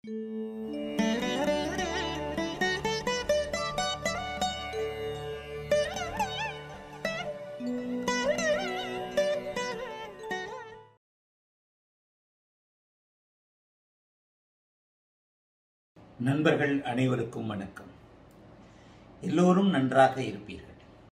நண்பர்கள் அனைவருக்கும் வணக்கம் எல்லோரும் நன்றாக இருப்பீர்கள்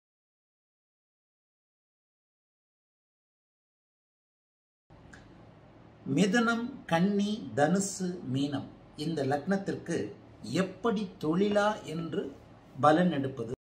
மிதுனம் கன்னி தனுசு மீனம் இந்த லக்னத்திற்கு எப்படி தொழிலா என்று பலன் எடுப்பது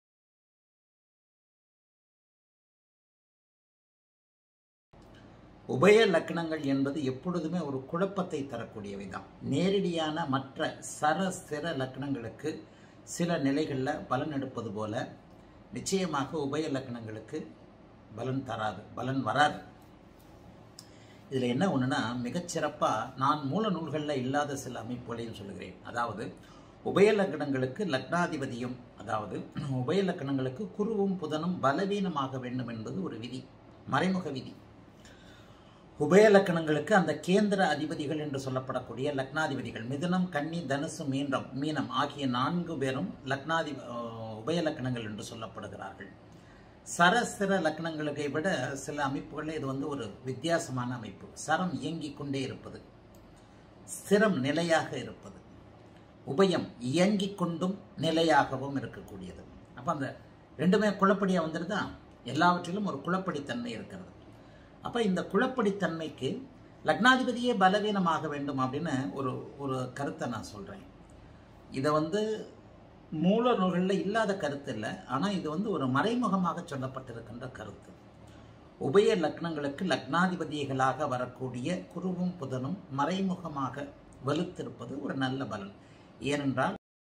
உபய லக்னங்கள் என்பது எப்பொழுதுமே ஒரு குழப்பத்தை தரக்கூடியவை தான் நேரடியான மற்ற சர ஸ்திர லக்னங்களுக்கு சில நிலைகளில் பலன் எடுப்பது போல நிச்சயமாக உபய லக்னங்களுக்கு பலன் தராது பலன் வராது இதில் என்ன ஒன்றுனா மிகச்சிறப்பாக நான் மூல நூல்களில் இல்லாத சில அமைப்புகளையும் சொல்லுகிறேன் அதாவது உபய லக்னங்களுக்கு லக்னாதிபதியும் அதாவது உபய லக்னங்களுக்கு குருவும் புதனும் பலவீனமாக வேண்டும் என்பது ஒரு விதி மறைமுக விதி உபய லக்கணங்களுக்கு அந்த கேந்திர அதிபதிகள் என்று சொல்லப்படக்கூடிய லக்னாதிபதிகள் மிதுனம் கன்னி தனுசு மீனம் மீனம் ஆகிய நான்கு பேரும் லக்னாதி உபய லக்கணங்கள் என்று சொல்லப்படுகிறார்கள் சரஸ்திர லக்னங்களுக்கு விட சில அமைப்புகளில் இது வந்து ஒரு வித்தியாசமான அமைப்பு சரம் இயங்கிக் கொண்டே இருப்பது ஸ்திரம் நிலையாக இருப்பது உபயம் இயங்கிக் கொண்டும் நிலையாகவும் இருக்கக்கூடியது அப்போ அந்த ரெண்டுமே குழப்படியாக வந்துடுதா எல்லாவற்றிலும் ஒரு குழப்படித்தன்மை இருக்கிறது அப்போ இந்த குழப்படித்தன்மைக்கு லக்னாதிபதியே பலவீனமாக வேண்டும் அப்படின்னு ஒரு ஒரு கருத்தை நான் சொல்கிறேன் இதை வந்து மூல நூல்களில் இல்லாத கருத்து இல்லை ஆனால் இது வந்து ஒரு மறைமுகமாக சொல்லப்பட்டிருக்கின்ற கருத்து உபய லக்னங்களுக்கு லக்னாதிபதிகளாக வரக்கூடிய குருவும் புதனும் மறைமுகமாக வலுத்திருப்பது ஒரு நல்ல பலன் ஏனென்றால்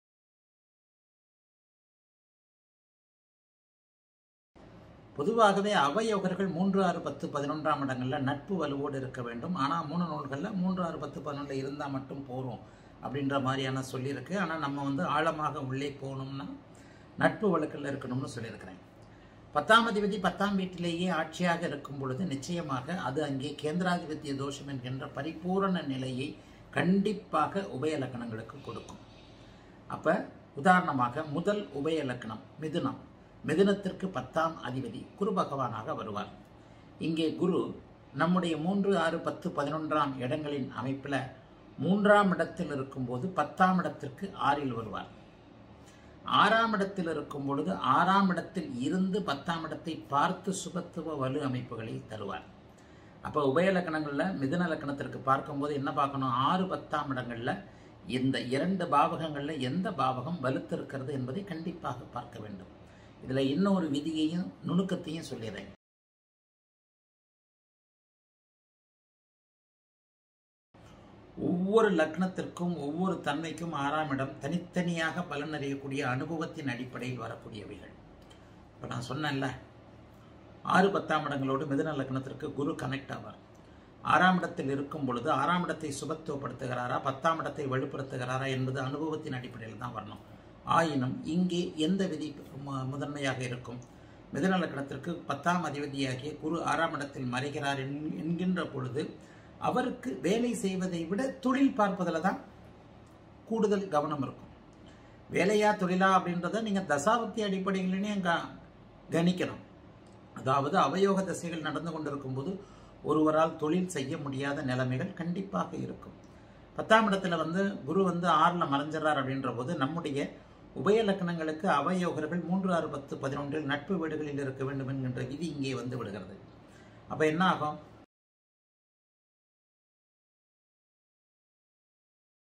பொதுவாகவே அவயோகர்கள் மூன்று ஆறு பத்து பதினொன்றாம் இடங்களில் நட்பு வலுவோடு இருக்க வேண்டும் ஆனால் மூணு நூல்களில் மூன்று ஆறு பத்து பதினொன்றில் இருந்தால் மட்டும் போகிறோம் அப்படின்ற மாதிரியான சொல்லியிருக்கு ஆனால் நம்ம வந்து ஆழமாக உள்ளே போகணும்னா நட்பு வழக்கில் இருக்கணும்னு சொல்லியிருக்கிறேன் பத்தாம் அதிபதி பத்தாம் வீட்டிலேயே ஆட்சியாக இருக்கும் பொழுது நிச்சயமாக அது அங்கே கேந்திராதிபத்திய தோஷம் என்கின்ற பரிபூரண நிலையை கண்டிப்பாக உபய லக்கணங்களுக்கு கொடுக்கும் அப்போ உதாரணமாக முதல் உபய லக்கணம் மிதுனம் மிதுனத்திற்கு பத்தாம் அதிபதி குரு பகவானாக வருவார் இங்கே குரு நம்முடைய மூன்று ஆறு பத்து பதினொன்றாம் இடங்களின் அமைப்பில் மூன்றாம் இடத்தில் இருக்கும்போது பத்தாம் இடத்திற்கு ஆறில் வருவார் ஆறாம் இடத்தில் இருக்கும் பொழுது ஆறாம் இடத்தில் இருந்து பத்தாம் இடத்தை பார்த்து சுபத்துவ வலு அமைப்புகளை தருவார் அப்போ உபயலக்கணங்களில் மிதுன லக்கணத்திற்கு பார்க்கும்போது என்ன பார்க்கணும் ஆறு பத்தாம் இடங்களில் இந்த இரண்டு பாவகங்களில் எந்த பாவகம் வலுத்திருக்கிறது என்பதை கண்டிப்பாக பார்க்க வேண்டும் இதில் இன்னொரு விதியையும் நுணுக்கத்தையும் சொல்லிடுறேன் ஒவ்வொரு லக்னத்திற்கும் ஒவ்வொரு தன்மைக்கும் ஆறாம் இடம் தனித்தனியாக பலன் அறியக்கூடிய அனுபவத்தின் அடிப்படையில் வரக்கூடியவைகள் இப்போ நான் சொன்னேன்ல ஆறு பத்தாம் இடங்களோடு மிதுன லக்னத்திற்கு குரு கனெக்ட் ஆவார் ஆறாம் இடத்தில் இருக்கும் பொழுது ஆறாம் இடத்தை சுபத்துவப்படுத்துகிறாரா பத்தாம் இடத்தை வலுப்படுத்துகிறாரா என்பது அனுபவத்தின் அடிப்படையில் தான் வரணும் ஆயினும் இங்கே எந்த விதி முதன்மையாக இருக்கும் மிதன லக்கணத்திற்கு பத்தாம் அதிபதியாகிய குரு ஆறாம் இடத்தில் மறைகிறார் என்கின்ற பொழுது அவருக்கு வேலை செய்வதை விட தொழில் பார்ப்பதில் தான் கூடுதல் கவனம் இருக்கும் வேலையா தொழிலா அப்படின்றத நீங்கள் தசாபக்தி அடிப்படையிலேயே கணிக்கணும் அதாவது அவயோக தசைகள் நடந்து கொண்டிருக்கும் போது ஒருவரால் தொழில் செய்ய முடியாத நிலைமைகள் கண்டிப்பாக இருக்கும் பத்தாம் இடத்துல வந்து குரு வந்து ஆறில் மறைஞ்சிடறார் அப்படின்ற போது நம்முடைய உபய லக்கணங்களுக்கு அவயோகர்கள் மூன்று ஆறு பத்து பதினொன்றில் நட்பு வீடுகளில் இருக்க வேண்டும் என்கின்ற விதி இங்கே வந்து விடுகிறது அப்போ என்ன ஆகும்